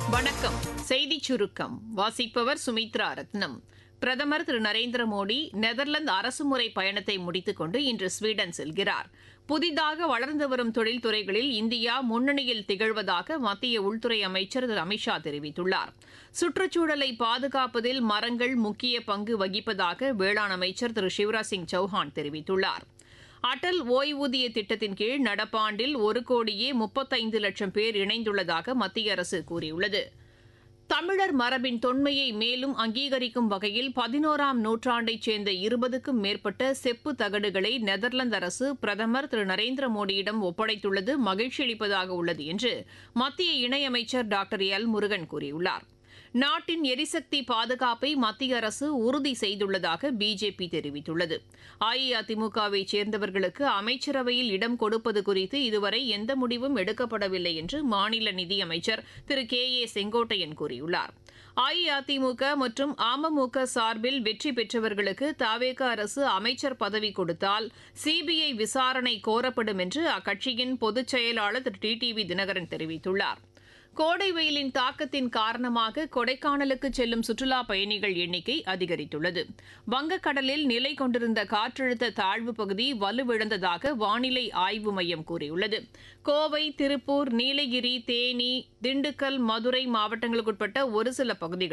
வணக்கம் செய்திச் சுருக்கம் வாசிப்பவர் சுமித்ரா ரத்னம் பிரதமர் திரு நரேந்திர மோடி நெதர்லாந்து அரசுமுறை பயணத்தை முடித்துக் கொண்டு இன்று ஸ்வீடன் செல்கிறார் புதிதாக வளர்ந்து வரும் தொழில்துறைகளில் இந்தியா முன்னணியில் திகழ்வதாக மத்திய உள்துறை அமைச்சர் திரு அமித்ஷா தெரிவித்துள்ளார் சுற்றுச்சூழலை பாதுகாப்பதில் மரங்கள் முக்கிய பங்கு வகிப்பதாக வேளாண் அமைச்சர் திரு சிவராஜ் சிங் சௌஹான் தெரிவித்துள்ளார் அடல் ஓய்வூதிய திட்டத்தின் கீழ் நடப்பாண்டில் ஒரு கோடியே முப்பத்தைந்து லட்சம் பேர் இணைந்துள்ளதாக மத்திய அரசு கூறியுள்ளது தமிழர் மரபின் தொன்மையை மேலும் அங்கீகரிக்கும் வகையில் பதினோராம் நூற்றாண்டைச் சேர்ந்த இருபதுக்கும் மேற்பட்ட செப்பு தகடுகளை நெதர்லாந்து அரசு பிரதமர் திரு நரேந்திர மோடியிடம் ஒப்படைத்துள்ளது மகிழ்ச்சியளிப்பதாக உள்ளது என்று மத்திய இணையமைச்சர் டாக்டர் எல் முருகன் கூறியுள்ளார் நாட்டின் எரிசக்தி பாதுகாப்பை மத்திய அரசு உறுதி செய்துள்ளதாக பிஜேபி தெரிவித்துள்ளது அஇஅதிமுகவை சேர்ந்தவர்களுக்கு அமைச்சரவையில் இடம் கொடுப்பது குறித்து இதுவரை எந்த முடிவும் எடுக்கப்படவில்லை என்று மாநில நிதியமைச்சர் திரு கே ஏ செங்கோட்டையன் கூறியுள்ளார் அஇஅதிமுக மற்றும் அமமுக சார்பில் வெற்றி பெற்றவர்களுக்கு தாவேக அரசு அமைச்சர் பதவி கொடுத்தால் சிபிஐ விசாரணை கோரப்படும் என்று அக்கட்சியின் பொதுச் செயலாளர் திரு டி டிவி தினகரன் தெரிவித்துள்ளார் கோடை வெயிலின் தாக்கத்தின் காரணமாக கொடைக்கானலுக்கு செல்லும் சுற்றுலா பயணிகள் எண்ணிக்கை அதிகரித்துள்ளது வங்கக்கடலில் நிலை கொண்டிருந்த காற்றழுத்த தாழ்வு பகுதி வலுவிழந்ததாக வானிலை ஆய்வு மையம் கூறியுள்ளது கோவை திருப்பூர் நீலகிரி தேனி திண்டுக்கல் மதுரை மாவட்டங்களுக்குட்பட்ட ஒரு சில பகுதிகளில்